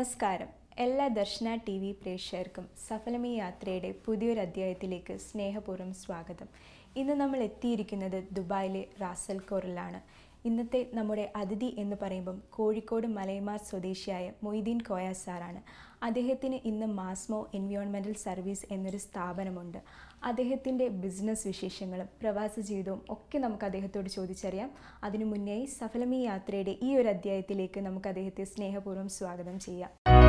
നമസ്കാരം എല്ലാ ദർശന T V പ്രേക്ഷകർക്കും സഫലമീ യാത്രയുടെ പുതിയൊരു അധ്യായത്തിലേക്ക് സ്നേഹപൂർവ്വം സ്വാഗതം ഇന്ന് നമ്മൾ എത്തിയിരിക്കുന്നത് ദുബായിലെ റാസൽ കോറിലാണ് ഇന്നത്തെ നമ്മുടെ അതിഥി എന്ന് പറയുമ്പം കോഴിക്കോട് മലയമാർ സ്വദേശിയായ മൊയ്തീൻ കോയ സാറാണ് അദ്ദേഹത്തിന് ഇന്ന് മാസ്മോ എൻവയോൺമെൻറ്റൽ സർവീസ് എന്നൊരു സ്ഥാപനമുണ്ട് അദ്ദേഹത്തിൻ്റെ ബിസിനസ് വിശേഷങ്ങളും പ്രവാസ ജീവിതവും ഒക്കെ നമുക്ക് അദ്ദേഹത്തോട് ചോദിച്ചറിയാം അതിനു മുന്നേയായി സഫലമീ യാത്രയുടെ ഈ ഒരു അധ്യായത്തിലേക്ക് നമുക്ക് അദ്ദേഹത്തെ സ്നേഹപൂർവ്വം സ്വാഗതം ചെയ്യാം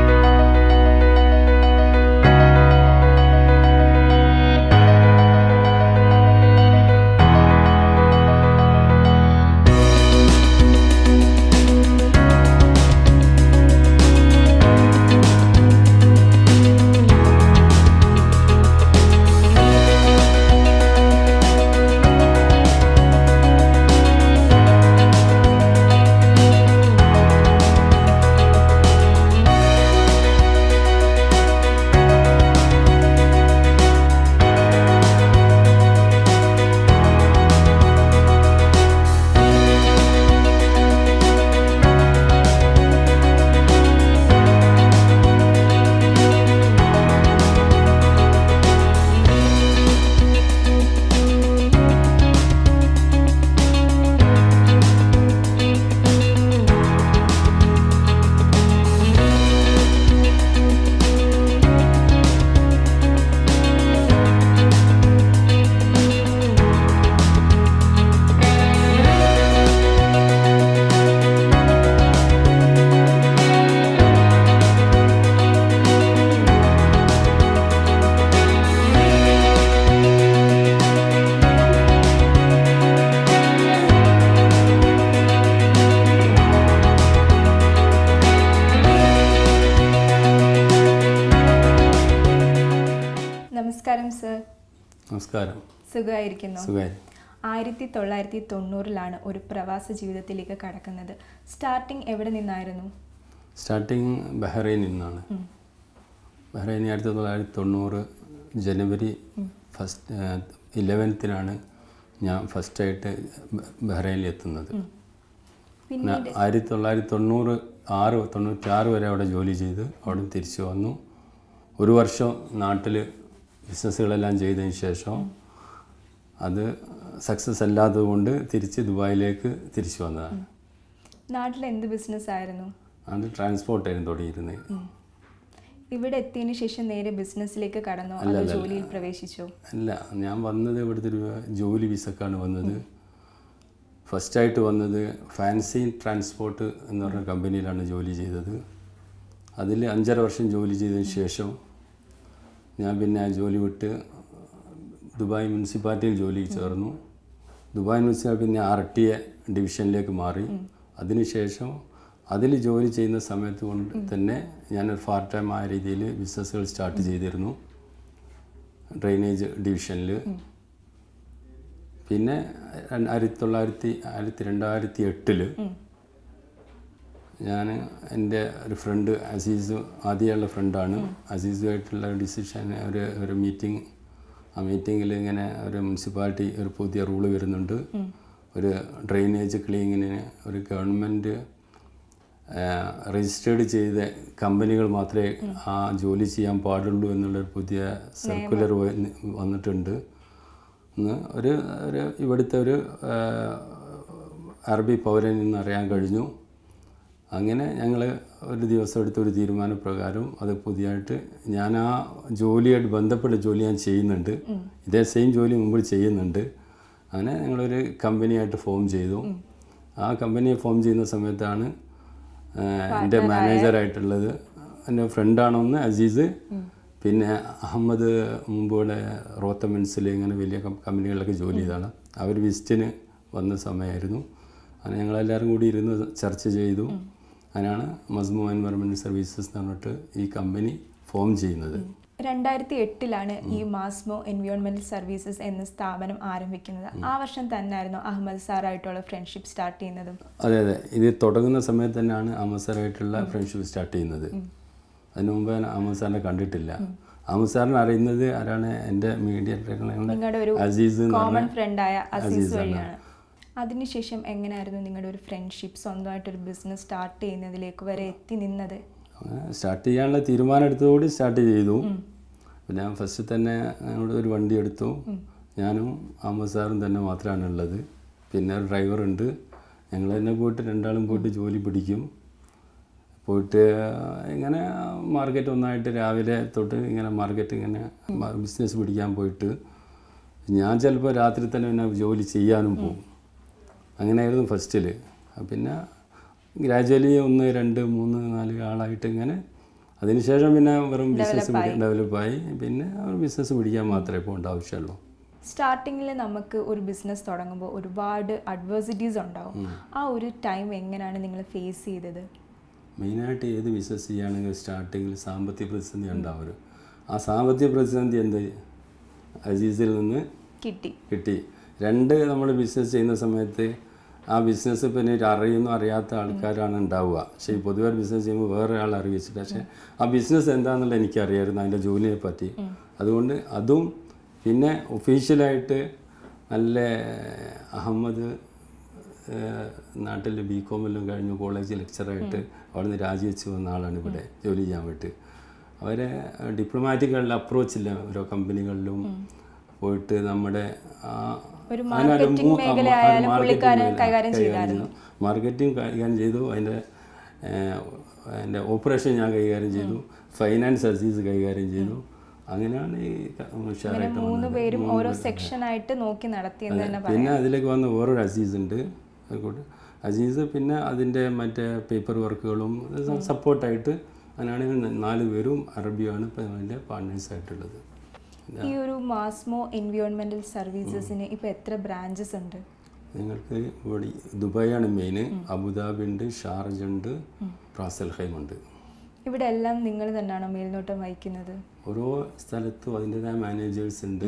നമസ്കാരം സർ നമസ്കാരം സുഖമായിരിക്കുന്നു സുഖമായി ആയിരത്തി തൊള്ളായിരത്തി തൊണ്ണൂറിലാണ് ഒരു പ്രവാസ ജീവിതത്തിലേക്ക് കടക്കുന്നത് സ്റ്റാർട്ടിങ് എവിടെ നിന്നായിരുന്നു സ്റ്റാർട്ടിങ് ബഹ്റൈനിൽ നിന്നാണ് ബഹ്റൈൻ ആയിരത്തി തൊള്ളായിരത്തി തൊണ്ണൂറ് ജനുവരി ഫസ്റ്റ് ഇലവൻത്തിനാണ് ഞാൻ ഫസ്റ്റായിട്ട് ബഹ്റൈനിൽ എത്തുന്നത് പിന്നെ ഞാൻ ആയിരത്തി തൊള്ളായിരത്തി തൊണ്ണൂറ് ആറ് തൊണ്ണൂറ്റാറ് വരെ അവിടെ ജോലി ചെയ്ത് അവിടെ നിന്ന് തിരിച്ചു വന്നു ഒരു വർഷം നാട്ടിൽ ബിസിനസ്സുകളെല്ലാം ചെയ്തതിന് ശേഷം അത് സക്സസ് അല്ലാത്തത് കൊണ്ട് തിരിച്ച് ദുബായിലേക്ക് തിരിച്ചു വന്നതാണ് നാട്ടിൽ എന്ത് ബിസിനസ് ആയിരുന്നു അത് ട്രാൻസ്പോർട്ടായിരുന്നു തുടങ്ങിയിരുന്നത് ഇവിടെ എത്തിയതിനു ശേഷം നേരെ ബിസിനസ്സിലേക്ക് കടന്നോ അതോ ജോലിയിൽ പ്രവേശിച്ചോ അല്ല ഞാൻ വന്നത് ഇവിടുത്തെ ഒരു ജോലി വിസക്കാണ് വന്നത് ഫസ്റ്റായിട്ട് വന്നത് ഫാൻസി ട്രാൻസ്പോർട്ട് എന്ന് പറഞ്ഞ കമ്പനിയിലാണ് ജോലി ചെയ്തത് അതിൽ അഞ്ചര വർഷം ജോലി ചെയ്തതിന് ശേഷം ഞാൻ പിന്നെ ആ ജോലി വിട്ട് ദുബായ് മുനിസിപ്പാലിറ്റിയിൽ ജോലിക്ക് ചേർന്നു ദുബായ് മുനിസിപ്പാലിറ്റി പിന്നെ ആർ ടി എ ഡിവിഷനിലേക്ക് മാറി അതിനുശേഷം അതിൽ ജോലി ചെയ്യുന്ന സമയത്ത് കൊണ്ട് തന്നെ ഞാനൊരു പാർട്ട് ടൈം ആയ രീതിയിൽ ബിസിനസ്സുകൾ സ്റ്റാർട്ട് ചെയ്തിരുന്നു ഡ്രെയിനേജ് ഡിവിഷനിൽ പിന്നെ രണ്ട് ആയിരത്തി തൊള്ളായിരത്തി ആയിരത്തി രണ്ടായിരത്തി എട്ടില് ഞാൻ എൻ്റെ ഒരു ഫ്രണ്ട് അസീസ് ആദ്യമുള്ള ഫ്രണ്ടാണ് അസീസുമായിട്ടുള്ള ഡിസിഷൻ ഒരു ഒരു മീറ്റിംഗ് ആ മീറ്റിങ്ങിൽ ഇങ്ങനെ ഒരു മുനിസിപ്പാലിറ്റി ഒരു പുതിയ റൂള് വരുന്നുണ്ട് ഒരു ഡ്രെയിനേജ് ക്ലീനിങ്ങിന് ഒരു ഗവൺമെൻറ് രജിസ്റ്റേർഡ് ചെയ്ത കമ്പനികൾ മാത്രമേ ആ ജോലി ചെയ്യാൻ പാടുള്ളൂ എന്നുള്ളൊരു പുതിയ സർക്കുലർ വന്നിട്ടുണ്ട് എന്ന് ഒരു ഒരു ഇവിടുത്തെ ഒരു ആ, അറബി പൗരനിൽ നിന്ന് അറിയാൻ കഴിഞ്ഞു അങ്ങനെ ഞങ്ങൾ ഒരു ദിവസം എടുത്ത ഒരു തീരുമാനപ്രകാരം അത് പുതിയതായിട്ട് ഞാൻ ആ ജോലിയായിട്ട് ബന്ധപ്പെട്ട ജോലി ഞാൻ ചെയ്യുന്നുണ്ട് ഇതേ സെയിം ജോലി മുമ്പ് ചെയ്യുന്നുണ്ട് അങ്ങനെ ഞങ്ങളൊരു കമ്പനിയായിട്ട് ഫോം ചെയ്തു ആ കമ്പനിയെ ഫോം ചെയ്യുന്ന സമയത്താണ് ആ, എൻ്റെ മാനേജറായിട്ടുള്ളത് എൻ്റെ ഫ്രണ്ടാണൊന്ന് അസീസ് പിന്നെ അഹമ്മദ് മുമ്പ് ഇവിടെ റോത്തമെൻസിൽ ഇങ്ങനെ വലിയ കം- കമ്പനികളിലൊക്കെ ജോലി ചെയ്താണ് അവർ വിസിറ്റിന് വന്ന സമയമായിരുന്നു അങ്ങനെ ഞങ്ങളെല്ലാവരും കൂടി ഇരുന്ന് ചർച്ച ചെയ്തു അങ്ങനെയാണ് മസ്മു എൻവയറമെൻറ്റ് സർവീസസ് എന്ന് പറഞ്ഞിട്ട് ഈ കമ്പനി ഫോം ചെയ്യുന്നത് രണ്ടായിരത്തി എട്ടിലാണ് ഈ മാസ്മോ എൻവയോൺമെന്റൽ സർവീസസ് എന്ന സ്ഥാപനം ആരംഭിക്കുന്നത് ആ വർഷം തന്നെയായിരുന്നു അഹമ്മദ് സാറായിട്ടുള്ള ഫ്രണ്ട്ഷിപ്പ് സ്റ്റാർട്ട് ചെയ്യുന്നതും അതെ അതെ ഇത് തുടങ്ങുന്ന സമയത്ത് തന്നെയാണ് അമസാറായിട്ടുള്ള ഫ്രണ്ട്ഷിപ്പ് സ്റ്റാർട്ട് ചെയ്യുന്നത് അതിന് മുമ്പ് ഞാൻ അഹമ്മദ് സാറിനെ കണ്ടിട്ടില്ല അഹമ്മദ് സാറിനെ അറിയുന്നത് ആരാണ് എൻ്റെ മീഡിയ നിങ്ങളുടെ ഒരു അസീസ് എന്ന് കോമൺ പറഞ്ഞ ഫ്രണ്ടായ അസീസ് അസീസ് ആണ്. വഴിയാണ് അതിനുശേഷം എങ്ങനെയായിരുന്നു നിങ്ങളുടെ ഒരു ഫ്രണ്ട്ഷിപ്പ് സ്വന്തമായിട്ടൊരു ബിസിനസ് സ്റ്റാർട്ട് ചെയ്യുന്നതിലേക്ക് വരെ എത്തി നിന്നത് അങ്ങനെ സ്റ്റാർട്ട് ചെയ്യാനുള്ള തീരുമാനം എടുത്തതോടെ സ്റ്റാർട്ട് ചെയ്തു പിന്നെ ഞാൻ ഫസ്റ്റ് തന്നെ ഞങ്ങളുടെ ഒരു വണ്ടി എടുത്തു ഞാനും അമ്മ സാറും തന്നെ മാത്രമാണ് ഉള്ളത് പിന്നെ ഒരു ഡ്രൈവറുണ്ട് ഞങ്ങൾ തന്നെ പോയിട്ട് രണ്ടാളും പോയിട്ട് ജോലി പിടിക്കും പോയിട്ട് ഇങ്ങനെ മാർക്കറ്റ് ഒന്നായിട്ട് രാവിലെ തൊട്ട് ഇങ്ങനെ മാർക്കറ്റ് ഇങ്ങനെ ബിസിനസ് പിടിക്കാൻ പോയിട്ട് ഞാൻ ചിലപ്പോൾ രാത്രി തന്നെ പിന്നെ ജോലി ചെയ്യാനും പോകും അങ്ങനെയായിരുന്നു ഫസ്റ്റിൽ പിന്നെ ഗ്രാജുവലി ഒന്ന് രണ്ട് മൂന്ന് നാല് ആളായിട്ട് ഇങ്ങനെ അതിനുശേഷം പിന്നെ വെറും ബിസിനസ് ഡെവലപ്പായി പിന്നെ ബിസിനസ് പിടിക്കാൻ മാത്രമേ പോകേണ്ട ആവശ്യമുള്ളൂ സ്റ്റാർട്ടിങ്ങിൽ നമുക്ക് ഒരു ബിസിനസ് തുടങ്ങുമ്പോൾ ഒരുപാട് അഡ്വേഴ്സിറ്റീസ് ഉണ്ടാവും ആ ഒരു ടൈം എങ്ങനെയാണ് നിങ്ങൾ ഫേസ് ചെയ്തത് മെയിനായിട്ട് ഏത് ബിസിനസ് ചെയ്യുകയാണെങ്കിൽ സ്റ്റാർട്ടിങ്ങിൽ സാമ്പത്തിക പ്രതിസന്ധി ഉണ്ടാവും ആ സാമ്പത്തിക പ്രതിസന്ധി എന്ത് അസീസിൽ നിന്ന് കിട്ടി കിട്ടി രണ്ട് നമ്മൾ ബിസിനസ് ചെയ്യുന്ന സമയത്ത് ആ ബിസിനസ് പിന്നെ ഒരു അറിയുന്ന അറിയാത്ത ആൾക്കാരാണ് ഉണ്ടാവുക പക്ഷേ ഈ പൊതുവെ ബിസിനസ് ചെയ്യുമ്പോൾ വേറെ ആൾ അറിയിച്ചിട്ട് പക്ഷേ ആ ബിസിനസ് എന്താണെന്നുള്ളത് എനിക്കറിയായിരുന്നു അതിൻ്റെ ജോലിയെ പറ്റി അതുകൊണ്ട് അതും പിന്നെ ഒഫീഷ്യലായിട്ട് നല്ല അഹമ്മദ് ഏഹ്, നാട്ടിൽ ബി കോമെല്ലാം കഴിഞ്ഞു കോളേജ് ലെക്ചറായിട്ട് അവിടെ നിന്ന് രാജിവെച്ച് വന്ന ആളാണ് ഇവിടെ ജോലി ചെയ്യാൻ വേണ്ടി അവരെ ഡിപ്ലോമാറ്റിക്കുള്ള അപ്രോച്ചില്ല ഓരോ കമ്പനികളിലും പോയിട്ട് നമ്മുടെ ആ ഒരു അതിനൊരു മാർക്കറ്റിംഗ് മൂ- ആ, മേഖല ആ, ആയാലും മാർക്കറ്റിംഗ് പുള്ളിക്കാരൻ മേഖല കൈകാര്യം കൈകാര്യം ചെയ്തായിരുന്നു ചെയ്തു. മാർക്കറ്റിംഗ് കൈകാര്യം ചെയ്തു അതിൻ്റെ ഏഹ്, അതിൻ്റെ ഓപ്പറേഷൻ ഞാൻ കൈകാര്യം ചെയ്തു ഫൈനാൻസ് അസീസ് കൈകാര്യം ചെയ്തു അങ്ങനെയാണ് ഈ ക- ഉഷാറായിട്ട് മൂന്ന് വന്നത്. പേരും ഓരോ സെക്ഷൻ ആയിട്ട് നോക്കി നടത്തിയെന്ന് തന്നെ പറയാം പിന്നെ അതിലേക്ക് വന്ന വേറൊരു അസീസ് ഉണ്ട് ആയിക്കോട്ടെ അസീസ് പിന്നെ അതിൻ്റെ മറ്റേ പേപ്പർ വർക്കുകളും സപ്പോർട്ടായിട്ട് അങ്ങനെയാണെങ്കിൽ നാല് പേരും അറബിയാണ് ഇപ്പം അതിൻ്റെ പാർട്ട്നേഴ്സ് ആയിട്ടുള്ളത് ഈ ഒരു മാസ്മോ എൻവിയോൺമെന്റൽ സർവീസസിന് ഇപ്പൊ എത്ര ബ്രാഞ്ചസ് ഉണ്ട് നിങ്ങൾക്ക് ഇവിടെ ദുബായാണ് മെയിൻ അബുദാബി ഉണ്ട് ഷാർജ ഉണ്ട് റാസൽ ഹൈം ഉണ്ട് ഇവിടെ എല്ലാം നിങ്ങൾ തന്നെയാണോ മേൽനോട്ടം വഹിക്കുന്നത് ഓരോ സ്ഥലത്തും അതിൻ്റെതായ മാനേജേഴ്സ് ഉണ്ട്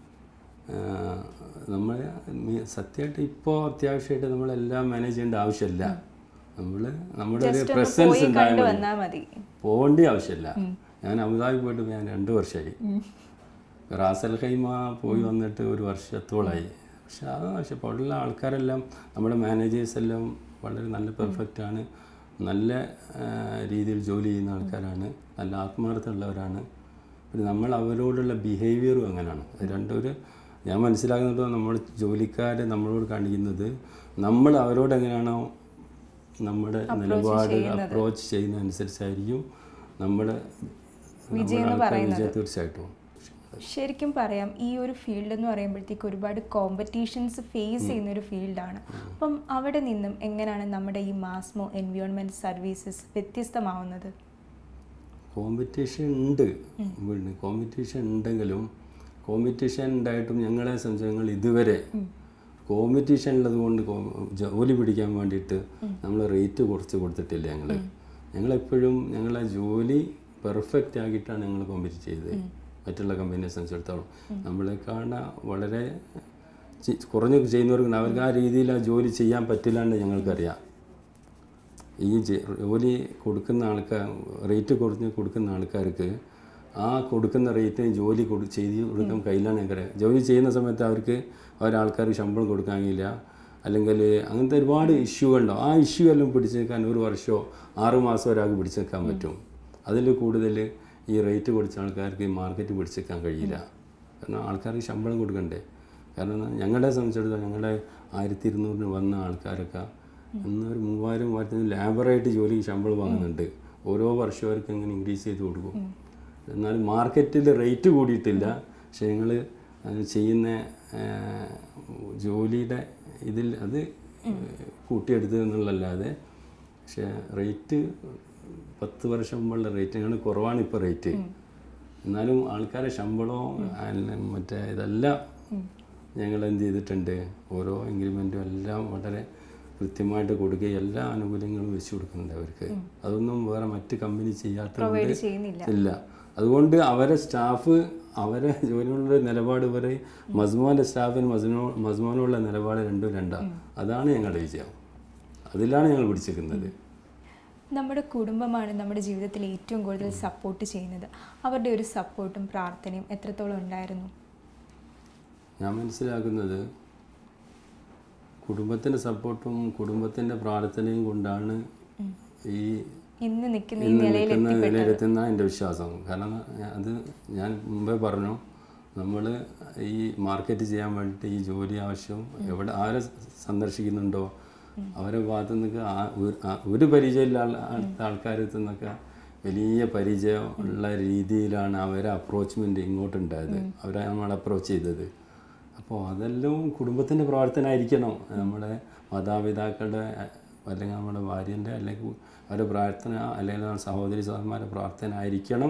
നമ്മൾ സത്യമായിട്ട് ഇപ്പോൾ അത്യാവശ്യമായിട്ട് നമ്മളെല്ലാം മാനേജ് ചെയ്യേണ്ട ആവശ്യമില്ല നമ്മൾ നമ്മുടെ ഒരു ജസ്റ്റ് ഒന്ന് പ്രസൻസ് പോയി ഉണ്ടായാൽ കണ്ടു മതി. വന്നാൽ മതി പോകേണ്ട ആവശ്യമില്ല ഞാൻ അബുദാബി പോയിട്ട് ഞാൻ രണ്ട് വർഷമായി റാസൽ ഖൈമ പോയി വന്നിട്ട് ഒരു വർഷത്തോളായി പക്ഷെ അത് പക്ഷെ ഇപ്പോൾ ഉള്ള ആൾക്കാരെല്ലാം നമ്മുടെ മാനേജേഴ്സ് എല്ലാം വളരെ നല്ല പെർഫെക്റ്റ് ആണ് നല്ല ആ, രീതിയിൽ ജോലി ചെയ്യുന്ന ആൾക്കാരാണ് നല്ല ആത്മാർത്ഥമുള്ളവരാണ് പിന്നെ നമ്മൾ അവരോടുള്ള ബിഹേവിയറും അങ്ങനെയാണ് അത് രണ്ടൊരു ഞാൻ മനസ്സിലാക്കുന്നത് നമ്മൾ ജോലിക്കാരെ നമ്മളോട് കാണിക്കുന്നത് നമ്മൾ അവരോട് എങ്ങനെയാണോ നമ്മുടെ നിലപാട് അപ്രോച്ച് ചെയ്യുന്നതനുസരിച്ചായിരിക്കും നമ്മുടെ നമ്മുടെ ആൾക്കാർ വിജയം തീർച്ചയായിട്ടും ശരിക്കും പറയാം ഈ ഒരു ഫീൽഡ് എന്ന് പറയുമ്പോഴത്തേക്ക് ഒരുപാട് കോമ്പറ്റീഷൻസ് ഫേസ് ചെയ്യുന്ന ഒരു ഫീൽഡാണ് അപ്പം അവിടെ നിന്നും എങ്ങനെയാണ് നമ്മുടെ ഈ മാസ്മോ എൻവിയോൺമെന്റ് സർവീസസ് വ്യത്യസ്തമാവുന്നത് കോമ്പറ്റീഷൻ ഉണ്ട് വീണ്ടും കോമ്പറ്റീഷൻ ഉണ്ടെങ്കിലും കോമ്പറ്റീഷൻ ഉണ്ടായിട്ടും ഞങ്ങളെ സംബന്ധിച്ച് ഞങ്ങൾ ഇതുവരെ കോമ്പറ്റീഷൻ ഉള്ളത് കൊണ്ട് കോ- ജോലി പിടിക്കാൻ വേണ്ടിയിട്ട് നമ്മൾ റേറ്റ് കുറച്ച് കൊടുത്തിട്ടില്ല ഞങ്ങൾ ഞങ്ങളെപ്പോഴും ഞങ്ങളെ ജോലി പെർഫെക്റ്റ് ആക്കിയിട്ടാണ് ഞങ്ങൾ കോമ്പറ്റ് ചെയ്തത് മറ്റുള്ള കമ്പനിയെ സംബന്ധിച്ചിടത്തോളം നമ്മളെ കാണാൻ വളരെ ചി- കുറഞ്ഞ് ചെയ്യുന്നവർക്ക് അവർക്ക് ആ രീതിയിൽ ആ ജോലി ചെയ്യാൻ പറ്റില്ല എന്ന് ഞങ്ങൾക്കറിയാം ഈ ജെ- ജോലി കൊടുക്കുന്ന ആൾക്കാർ റേറ്റ് കുറഞ്ഞ് കൊടുക്കുന്ന ആൾക്കാർക്ക് ആ കൊടുക്കുന്ന റേറ്റിന് ജോലി കൊടു ചെയ്ത് കൊടുക്കാൻ കയ്യിലാണ് ഞങ്ങൾക്ക് ജോലി ചെയ്യുന്ന സമയത്ത് അവർക്ക് ഒരാൾക്കാർക്ക് ശമ്പളം കൊടുക്കാൻ കഴിയില്ല അല്ലെങ്കിൽ അങ്ങനത്തെ ഒരുപാട് ഇഷ്യൂ ഉണ്ടാവും ആ ഇഷ്യൂ എല്ലാം പിടിച്ച് നിൽക്കാൻ ഒരു വർഷമോ ആറ് മാസം ഒരാൾക്ക് പിടിച്ച് നിൽക്കാൻ പറ്റും അതിൽ കൂടുതൽ ഈ റേറ്റ് കൊടുത്ത ആൾക്കാർക്ക് ഈ മാർക്കറ്റ് പിടിച്ച് നിൽക്കാൻ കഴിയില്ല കാരണം ആൾക്കാർക്ക് ശമ്പളം കൊടുക്കണ്ടേ കാരണം ഞങ്ങളെ സംബന്ധിച്ചിടത്തോളം ഞങ്ങളുടെ ആയിരത്തി ഇരുന്നൂറിന് വന്ന ആൾക്കാരൊക്കെ ഇന്ന് ഒരു മൂവായിരം മൂവായിരത്തിന് ലാബറായിട്ട് ജോലിക്ക് ശമ്പളം വാങ്ങുന്നുണ്ട് ഓരോ വർഷവും അവർക്ക് അങ്ങനെ ഇൻക്രീസ് ചെയ്ത് കൊടുക്കും എന്നാൽ മാർക്കറ്റിൽ റേറ്റ് കൂടിയിട്ടില്ല പക്ഷേ ഞങ്ങൾ ചെയ്യുന്ന ആ, ജോലിയുടെ ഇതിൽ അത് കൂട്ടിയെടുത്ത് എന്നുള്ളതല്ലാതെ പക്ഷേ റേറ്റ് പത്ത് വർഷം മുമ്പുള്ള റേറ്റ് ഞങ്ങൾ കുറവാണ് ഇപ്പോൾ റേറ്റ് എന്നാലും ആൾക്കാരെ ശമ്പളവും അല്ല മറ്റേ ഇതെല്ലാം ഞങ്ങൾ എന്ത് ചെയ്തിട്ടുണ്ട് ഓരോ ഇൻക്രിമെൻറ്റും എല്ലാം വളരെ കൃത്യമായിട്ട് കൊടുക്കുകയും എല്ലാ ആനുകൂല്യങ്ങളും വെച്ച് കൊടുക്കുന്നുണ്ട് അവർക്ക് അതൊന്നും വേറെ മറ്റ് കമ്പനി ചെയ്യാത്തതുകൊണ്ട് പ്രൊവൈഡ് ചെയ്യുന്നില്ല ഇല്ല അതുകൊണ്ട് അവരെ സ്റ്റാഫ് അവരെ ജോലിയുള്ള നിലപാട് വരെ മസ്മോൻ്റെ സ്റ്റാഫിന് മസ്മോ മസ്മോനുള്ള നിലപാട് രണ്ടും രണ്ടാണ് അതാണ് ഞങ്ങളുടെ വിജയം അതിലാണ് ഞങ്ങൾ പിടിച്ചിരിക്കുന്നത് നമ്മുടെ കുടുംബമാണ് നമ്മുടെ ജീവിതത്തിൽ ഏറ്റവും കൂടുതൽ സപ്പോർട്ട് ചെയ്യുന്നത് അവരുടെ ഒരു സപ്പോർട്ടും പ്രാർത്ഥനയും എത്രത്തോളം ഉണ്ടായിരുന്നു ഞാൻ മനസ്സിലാക്കുന്നത് കുടുംബത്തിൻ്റെ സപ്പോർട്ടും കുടുംബത്തിൻ്റെ പ്രാർത്ഥനയും കൊണ്ടാണ് ഈ ഇന്ന് നിൽക്കുന്ന ഈ ഇന്ന് നിലയിൽ നിൽക്കുന്ന നിലയിലെത്തുന്ന എൻ്റെ വിശ്വാസം കാരണം അത് ഞാൻ മുമ്പേ പറഞ്ഞു നമ്മൾ ഈ മാർക്കറ്റ് ചെയ്യാൻ വേണ്ടിയിട്ട് ഈ ജോലി ആവശ്യം എവിടെ ആരെ സന്ദർശിക്കുന്നുണ്ടോ അവരെ ഭാഗത്തു നിന്നൊക്കെ ആ- ഒരു- ആ- ഒരു പരിചയമില്ല ആൾക്കാർ നിന്നൊക്കെ വലിയ പരിചയം ഉള്ള രീതിയിലാണ് അവരെ അപ്രോച്ച്മെൻറ്റ് ഇങ്ങോട്ടുണ്ടായത് അവരെ നമ്മൾ അപ്രോച്ച് ചെയ്തത് അപ്പോൾ അതെല്ലാം കുടുംബത്തിൻ്റെ പ്രവർത്തനമായിരിക്കണം നമ്മുടെ മാതാപിതാക്കളുടെ അല്ലെങ്കിൽ നമ്മുടെ ഭാര്യൻ്റെ അല്ലെങ്കിൽ അവരുടെ പ്രാർത്ഥന അല്ലെങ്കിൽ നമ്മുടെ സഹോദരി സഹോദരന്മാരുടെ പ്രാർത്ഥന ആയിരിക്കണം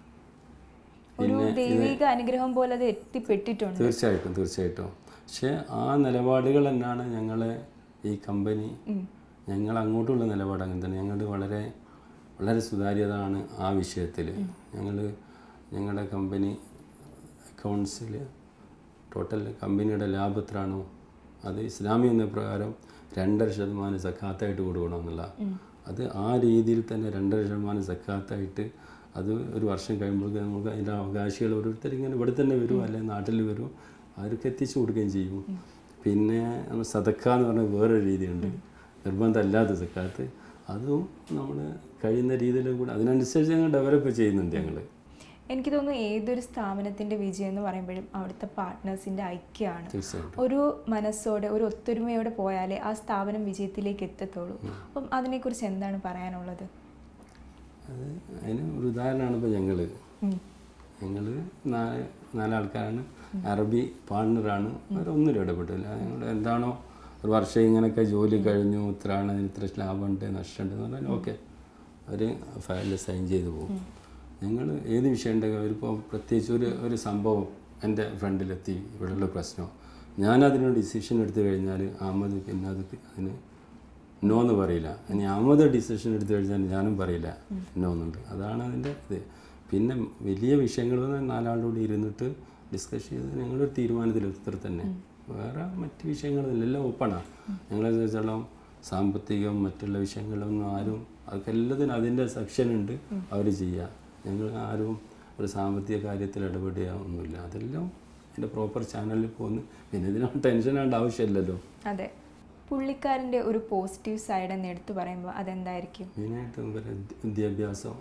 ഒരു ദൈവിക അനുഗ്രഹം പോലെ അത് എത്തിപ്പെട്ടിട്ടുണ്ട് തീർച്ചയായിട്ടും തീർച്ചയായിട്ടും പക്ഷേ ആ നിലപാടുകൾ തന്നെയാണ് ഞങ്ങളെ ഈ കമ്പനി ഞങ്ങൾ അങ്ങോട്ടുള്ള നിലപാട് അങ്ങനെ തന്നെ ഞങ്ങൾ വളരെ വളരെ സുതാര്യതാണ് ആ വിഷയത്തിൽ ഞങ്ങൾ ഞങ്ങളുടെ കമ്പനി അക്കൗണ്ട്സിൽ ടോട്ടൽ കമ്പനിയുടെ ലാഭം എത്രയാണോ അത് ഇസ്ലാമി എന്ന പ്രകാരം രണ്ടര ശതമാനം സക്കാത്തായിട്ട് കൊടുക്കണമെന്നുള്ള അത് ആ രീതിയിൽ തന്നെ രണ്ടര ശതമാനം സക്കാത്തായിട്ട് അത് ഒരു വർഷം കഴിയുമ്പോഴേക്കും നമുക്ക് അതിൻ്റെ അവകാശികൾ ഓരോരുത്തർ ഇങ്ങനെ ഇവിടെ തന്നെ വരും അല്ലെങ്കിൽ നാട്ടിൽ വരും അവർക്ക് എത്തിച്ചു കൊടുക്കുകയും ചെയ്യും പിന്നെ നമ്മൾ സതക്ക എന്ന് പറഞ്ഞ വേറൊരു രീതിയുണ്ട് നിർബന്ധമല്ലാത്ത സക്കാത്ത് അതും നമ്മൾ കഴിയുന്ന രീതിയിൽ കൂടെ അതിനനുസരിച്ച് ഞങ്ങൾ ഡെവലപ്പ് ചെയ്യുന്നുണ്ട് ഞങ്ങൾ എനിക്ക് തോന്നുന്നു ഏതൊരു സ്ഥാപനത്തിന്റെ വിജയം എന്ന് പറയുമ്പോഴും അവിടുത്തെ പാർട്ട്നേഴ്സിന്റെ ഐക്യമാണ് തീർച്ചയായിട്ടും ഒരു മനസ്സോടെ ഒരു ഒത്തൊരുമയോടെ പോയാലേ ആ സ്ഥാപനം വിജയത്തിലേക്ക് എത്തത്തുള്ളൂ അപ്പം അതിനെക്കുറിച്ച് എന്താണ് പറയാനുള്ളത് അത് അതിന് ഒരു ഉദാഹരണമാണ് ഇപ്പോൾ ഞങ്ങൾ ഉം. ഞങ്ങൾ നാല് നാലാൾക്കാരാണ് അറബി പാർട്ണറാണ് അവരൊന്നിലും ഇടപെട്ടില്ല ഞങ്ങൾ എന്താണോ ഒരു വർഷം ഇങ്ങനെയൊക്കെ ജോലി കഴിഞ്ഞു ഇത്രയാണ് ഇതിന് ഇത്ര ലാഭമുണ്ട് നഷ്ടമുണ്ട് എന്ന് പറഞ്ഞാൽ ഓക്കെ അവർ ഫയലിൽ സൈൻ ചെയ്ത് പോകും ഞങ്ങൾ ഏത് വിഷയം ഉണ്ടെങ്കിൽ അവരിപ്പോൾ പ്രത്യേകിച്ച് ഒരു ഒരു സംഭവം എൻ്റെ ഫ്രണ്ടിലെത്തി ഇവിടെയുള്ള പ്രശ്നം ഞാനതിനൊരു ഡിസിഷൻ എടുത്തു കഴിഞ്ഞാൽ അഹമ്മദ് പിന്നെ അത് അതിന് നോ എന്ന് പറയില്ല ഇനി അഹമ്മദ് ഡിസിഷൻ എടുത്തു കഴിഞ്ഞാൽ ഞാനും പറയില്ല നോ എന്നുണ്ട് അതാണ് അതിൻ്റെ ഇത് പിന്നെ വലിയ വിഷയങ്ങൾ നാലാളുടെ കൂടി ഇരുന്നിട്ട് ഡിസ്കസ് ചെയ്ത് ഞങ്ങളൊരു തീരുമാനത്തിൽ ഇത്ര തന്നെ വേറെ മറ്റ് വിഷയങ്ങളൊന്നുമില്ല എല്ലാം ഓപ്പണാണ് ഞങ്ങളെ സംബന്ധിച്ചിടത്തോളം സാമ്പത്തികം മറ്റുള്ള വിഷയങ്ങളൊന്നും ആരും അതൊക്കെ എല്ലാത്തിനും അതിൻ്റെ സെക്ഷൻ ഉണ്ട് അവർ ചെയ്യുക ഞങ്ങൾ ആരും ഒരു സാമ്പത്തിക കാര്യത്തിൽ ഇടപെടുക ഒന്നുമില്ല അതെല്ലാം അതിൻ്റെ പ്രോപ്പർ ചാനലിൽ പോകുന്നു പിന്നെ ഇതിനൊന്നും ടെൻഷൻ ആവേണ്ട ആവശ്യമില്ലല്ലോ അതെ പുള്ളിക്കാരൻ്റെ ഒരു പോസിറ്റീവ് സൈഡ് എന്ന് എടുത്തു പറയുമ്പോൾ അതെന്തായിരിക്കും മെയിനായിട്ട് ഇവരെ വിദ്യാഭ്യാസം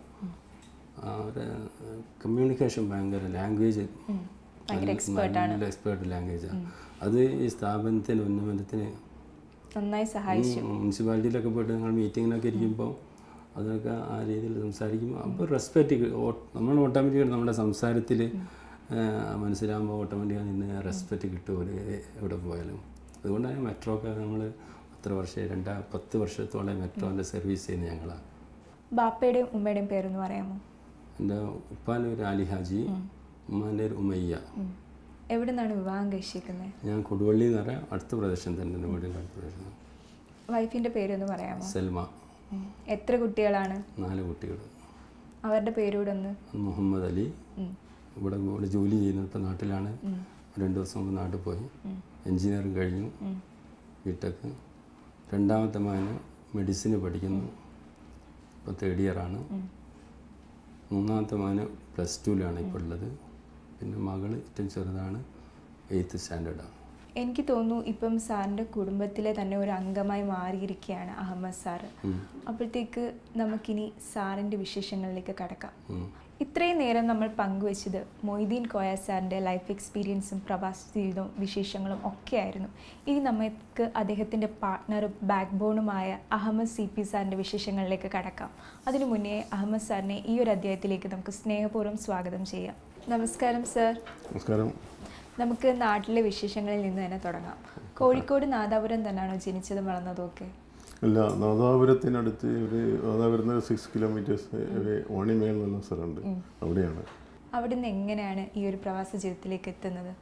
അവരെ കമ്മ്യൂണിക്കേഷൻ ഭയങ്കര ലാംഗ്വേജ് ഭയങ്കര expert നല്ല എക്സ്പേർട്ട് ലാംഗ്വേജാണ് അത് ഈ സ്ഥാപനത്തിന് ഉന്നമനത്തിന് നന്നായി സഹായിച്ചു മുനിസിപ്പാലിറ്റിയിലൊക്കെ പോയിട്ട് ഞങ്ങൾ മീറ്റിങ്ങിനൊക്കെ ഇരിക്കുമ്പോൾ അതൊക്കെ ആ രീതിയിൽ സംസാരിക്കുമ്പോൾ അപ്പോൾ റെസ്പെക്റ്റ് നമ്മൾ ഓട്ടോമാറ്റിക്കായിട്ട് നമ്മുടെ സംസാരത്തിൽ മനസ്സിലാകുമ്പോൾ ഓട്ടോമാറ്റിക്കായി നിന്ന് റെസ്പെക്റ്റ് കിട്ടും ഒരു എവിടെ പോയാലും അതുകൊണ്ടാണ് മെട്രോ ഒക്കെ നമ്മൾ അത്ര വർഷം രണ്ടാ പത്ത് വർഷത്തോളം മെട്രോൻ്റെ സർവീസ് ചെയ്യുന്നത് ഞങ്ങളാണ് ബാപ്പയുടെയും ഉമ്മയുടെയും പേരൊന്ന് പറയാമോ എൻ്റെ ഉപ്പാൻ്റെ ഒരു അലി ഹാജി ഉമ്മാൻ്റെ ഒരു ഉമയ്യ ഉം. എവിടെ നിന്നാണ് വിവാഹം കഴിച്ചിരിക്കുന്നത് ഞാൻ കൊടുവള്ളി എന്ന് പറയാം അടുത്ത പ്രദേശം തന്നെ എൻ്റെ വീടിൻ്റെ അടുത്ത പ്രദേശം വൈഫിൻ്റെ പേരൊന്ന് പറയാമോ സൽമ ഉം. എത്ര കുട്ടികളാണ് നാല് കുട്ടികൾ അവരുടെ പേരൂടെ ഒന്ന് മുഹമ്മദ് അലി ഉം. ഇവിടെ ഇവിടെ ജോലി ചെയ്യുന്നത് ഇപ്പോൾ നാട്ടിലാണ് രണ്ട് ദിവസം മുമ്പ് നാട്ടിൽ പോയി എൻജിനീയറിങ് കഴിഞ്ഞു ബിടെക് രണ്ടാമത്തെ മകന് മെഡിസിന് പഠിക്കുന്നു ഇപ്പോൾ തേർഡ് ഇയറാണ് മൂന്നാമത്തെ മകന് പ്ലസ് ടുവിലാണ് ഇപ്പോൾ ഉള്ളത് പിന്നെ മകൾ ഏറ്റവും ചെറുതാണ് എയ്ത്ത് സ്റ്റാൻഡേർഡാണ് എനിക്ക് തോന്നുന്നു ഇപ്പം സാറിൻ്റെ കുടുംബത്തിലെ തന്നെ ഒരു അംഗമായി മാറിയിരിക്കുകയാണ് അഹമ്മദ് സാറ് അപ്പോഴത്തേക്ക് നമുക്കിനി സാറിൻ്റെ വിശേഷങ്ങളിലേക്ക് കടക്കാം ഇത്രയും നേരം നമ്മൾ പങ്കുവച്ചത് മൊയ്തീൻ കോയ സാറിൻ്റെ ലൈഫ് എക്സ്പീരിയൻസും പ്രവാസ ജീവിതവും വിശേഷങ്ങളും ഒക്കെയായിരുന്നു ഇനി നമുക്ക് അദ്ദേഹത്തിൻ്റെ പാർട്ട്ണറും ബാക്ക് ബോണുമായ അഹമ്മദ് സി പി സാറിൻ്റെ വിശേഷങ്ങളിലേക്ക് കടക്കാം അതിനു മുന്നേ അഹമ്മദ് സാറിനെ ഈ ഒരു അധ്യായത്തിലേക്ക് നമുക്ക് സ്നേഹപൂർവ്വം സ്വാഗതം ചെയ്യാം നമസ്കാരം സർ നമസ്കാരം നമുക്ക് നാട്ടിലെ വിശേഷങ്ങളിൽ നിന്ന് തന്നെ തുടങ്ങാം കോഴിക്കോട് നാദാപുരം തന്നെയാണോ ജനിച്ചതും വളർന്നതും ഒക്കെ അല്ല നാദാപുരത്തിനടുത്ത് ഒരു നാദാപുരത്ത് സിക്സ് കിലോമീറ്റേഴ്സ് വാണിമേൽ എന്നുള്ള സ്ഥലമുണ്ട് അവിടെയാണ് അവിടെ നിന്ന് എങ്ങനെയാണ് ഈ ഒരു പ്രവാസ ജീവിതത്തിലേക്ക് എത്തുന്നത്